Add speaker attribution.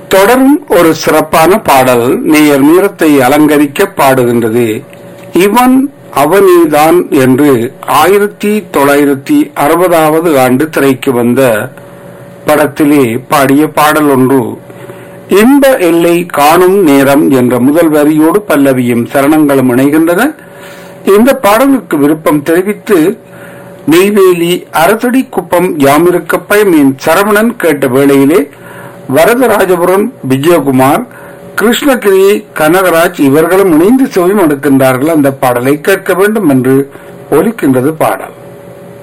Speaker 1: தொடரும் ஒரு சிறப்பான பாடல் நேயர் நீரத்தை அலங்கரிக்க பாடுகின்றது இவன் அவனேதான் என்று ஆயிரத்தி தொள்ளாயிரத்தி அறுபதாவது ஆண்டு திரைக்கு வந்த படத்திலே பாடிய பாடல் ஒன்று இன்ப எல்லை காணும் நேரம் என்ற முதல் வரியோடு பல்லவியும் சரணங்களும் இணைகின்றன இந்த பாடலுக்கு விருப்பம் தெரிவித்து நெய்வேலி அரசடி குப்பம் யாமிருக்கப்பை மீன் சரவணன் கேட்ட வேளையிலே வரதராஜபுரம் விஜயகுமார் கிருஷ்ணகிரி கனகராஜ் இவர்களும் இணைந்து செவி மடுக்கின்றார்கள் அந்த பாடலை கேட்க வேண்டும் என்று ஒலிக்கின்றது பாடல்